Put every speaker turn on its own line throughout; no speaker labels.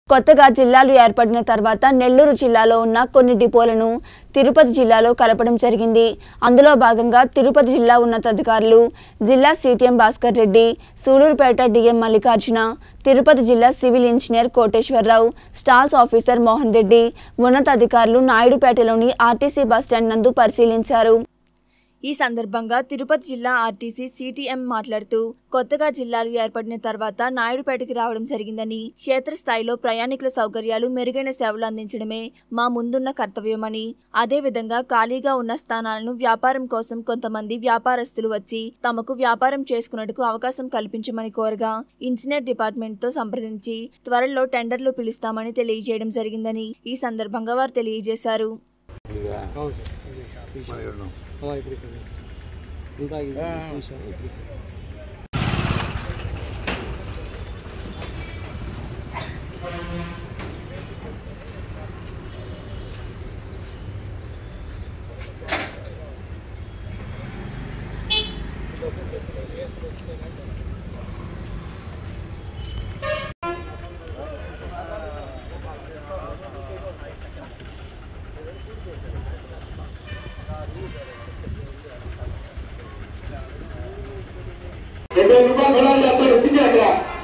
కొత్తగా జిల్లాలు ఏర్పడిన తర్వాత నెల్లూరు జిల్లాలో ఉన్న కొన్ని డిపోలను తిరుపతి జిల్లాలో కలపడం జరిగింది అందులో భాగంగా తిరుపతి జిల్లా ఉన్నతాధికారులు జిల్లా సిటిఎం భాస్కర్ రెడ్డి సూలూరుపేట డిఎం మల్లికార్జున తిరుపతి జిల్లా civil engineer Koteswara Rao stalls officer Mohan Reddy ఉన్నతాధికారులు నాయుడుపేటలోని ఆర్టీసీ బస్టాండ్ నందు పరిశీలించారు ఈ సందర్భంగా తిరుపతి జిల్లా ఆర్టీసీ సిటిఎం మాట్లాడుతూ కొత్తగా జిల్లాలు ఏర్పడిన తర్వాత నాయుడుపేటకి రావడం జరిగిందని క్షేత్రస్థాయిలో ప్రయాణికుల సౌకర్యాలు మెరుగైన సేవలు అందించడమే మా ముందున్న కర్తవ్యమని అదేవిధంగా ఖాళీగా ఉన్న స్థానాలను వ్యాపారం కోసం కొంతమంది వ్యాపారస్తులు వచ్చి తమకు వ్యాపారం చేసుకున్నట్టుకు అవకాశం కల్పించమని కోరగా ఇంజనీర్ డిపార్ట్మెంట్ తో సంప్రదించి త్వరలో టెండర్లు పిలుస్తామని తెలియజేయడం జరిగిందని ఈ సందర్భంగా వారు తెలియజేశారు
అవును సార్
మాట్లాడినాం
ఆ, ఇప్పుడు ఇక్కడ ఇంకా ఇది చూసాను ఇప్పుడు
డెబ్బై రూపాయలు కొనాలి అతను ఎత్తించి అక్కడ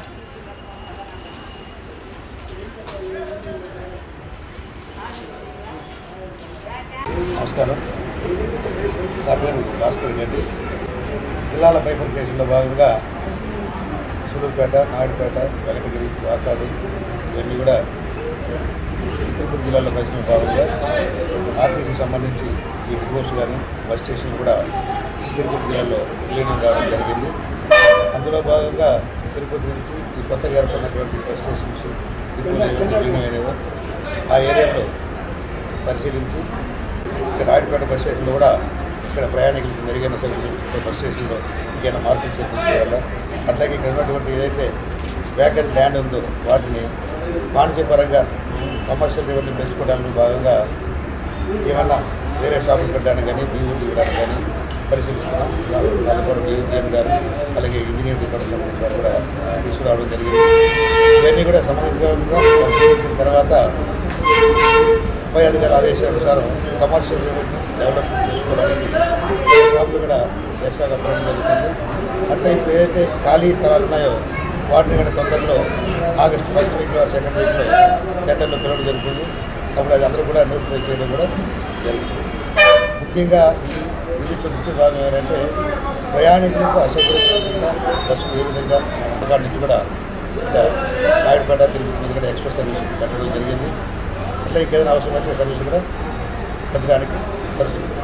నమస్కారం నా పేరు భాస్కర్ రెడ్డి జిల్లాల బైఫర్కేషన్లో భాగంగా సూలూరుపేట నాయుడుపేట వెలకగిరి వాకాడు ఇవన్నీ కూడా తిరుపతి జిల్లాలో కలిసిన భాగంగా ఆర్టీసీకి సంబంధించి ఈ డిపోస్ కానీ బస్ స్టేషన్ కూడా తిరుపతి జిల్లాలో విలీనం కావడం జరిగింది అందులో భాగంగా తిరుపతి నుంచి ఈ కొత్తగా ఏర్పడినటువంటి బస్ స్టేషన్స్ డిపోలు ఏవైతే విలీనమైనవో ఆ ఏరియాలో పరిశీలించి ఇక్కడ నాయుడుపేట బస్ స్టేషన్లో కూడా ఇక్కడ ప్రయాణికులకు మెరుగైన సర్వీసులు బస్ స్టేషన్లో ఇంకైనా మార్పులు చేపించాల అట్లాగే ఇక్కడ ఉన్నటువంటి ఏదైతే వ్యాకెంట్ ల్యాండ్ ఉందో వాటిని వాణిజ్యపరంగా కమర్షియల్ రెవెన్యూ పెంచుకోవడానికి భాగంగా ఏమన్నా వేరే షాపులు పెట్టడానికి కానీ బీఓటీ ఇవ్వడానికి కానీ పరిశీలిస్తున్నాం వాళ్ళు కూడా బీఓటీఎం గారు అలాగే ఇంజనీర్ డిపార్ట్మెంట్ గారు కూడా తీసుకురావడం జరిగింది ఇవన్నీ కూడా సమగ్రంగా పరిశీలించిన తర్వాత పై అధికారి ఆదేశానుసారం కమర్షియల్ రెవెన్యూ డెవలప్మెంట్ చేసుకోవడానికి షాపులు కూడా ఎక్స్ట్రాగా పెట్టడం జరుగుతుంది అట్లా ఇప్పుడు ఏదైతే ఖాళీ స్థలాలు ఉన్నాయో వాటిని కూడా తొందరలో ఆగస్టు ఫస్ట్ వీక్లో సెకండ్ వీక్లో టెండర్లో పిలవడం జరుగుతుంది అప్పుడు అది అందరూ కూడా నోటిఫై చేయడం కూడా జరుగుతుంది ముఖ్యంగా వీటిలో ముఖ్య భాగం ఏంటంటే ప్రయాణికులకు అసౌకర్యంగా బస్సులు ఏ విధంగా వాటి నుంచి కూడా ఇంకా నాయుడుపేట తిరుపతి నుంచి కూడా ఎక్స్ప్రెస్ సర్వీస్ పెట్టడం జరిగింది అట్లా ఇంకేదైనా అవసరమైతే సర్వీస్ కూడా పెంచడానికి పరిస్థితి